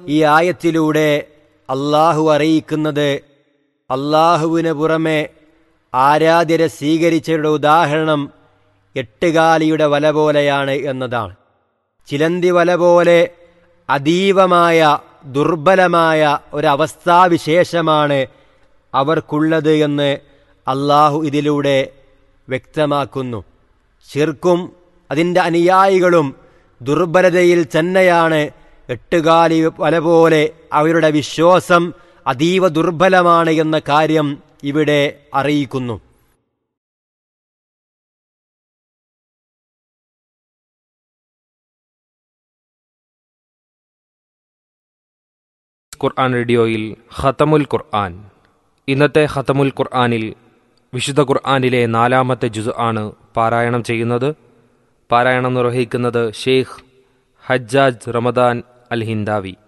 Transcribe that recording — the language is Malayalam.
ഈ ആയത്തിലൂടെ അള്ളാഹു അറിയിക്കുന്നത് അള്ളാഹുവിന് പുറമെ ആരാധ്യരെ സ്വീകരിച്ചവരുടെ ഉദാഹരണം എട്ടുകാലിയുടെ വല പോലെയാണ് എന്നതാണ് ചിലന്തി വല പോലെ അതീവമായ ദുർബലമായ ഒരവസ്ഥാവിശേഷമാണ് അവർക്കുള്ളത് എന്ന് അള്ളാഹു ഇതിലൂടെ വ്യക്തമാക്കുന്നു ശിർക്കും അതിൻ്റെ അനുയായികളും ദുർബലതയിൽ തന്നെയാണ് എട്ടുകാലി വല പോലെ അവരുടെ വിശ്വാസം അതീവ ദുർബലമാണ് എന്ന കാര്യം ഇവിടെ അറിയിക്കുന്നു ഖുർആൻ റേഡിയോയിൽ ഖത്തമുൽ ഖുർആൻ ഇന്നത്തെ ഖത്തമുൽ ഖുർആനിൽ വിശുദ്ധ ഖുർആനിലെ നാലാമത്തെ ജുസ് ആണ് പാരായണം ചെയ്യുന്നത് പാരായണം നിർവഹിക്കുന്നത് ഷെയ്ഖ് ഹജ്ജാജ് റമദാൻ അൽ ഹിന്ദാവി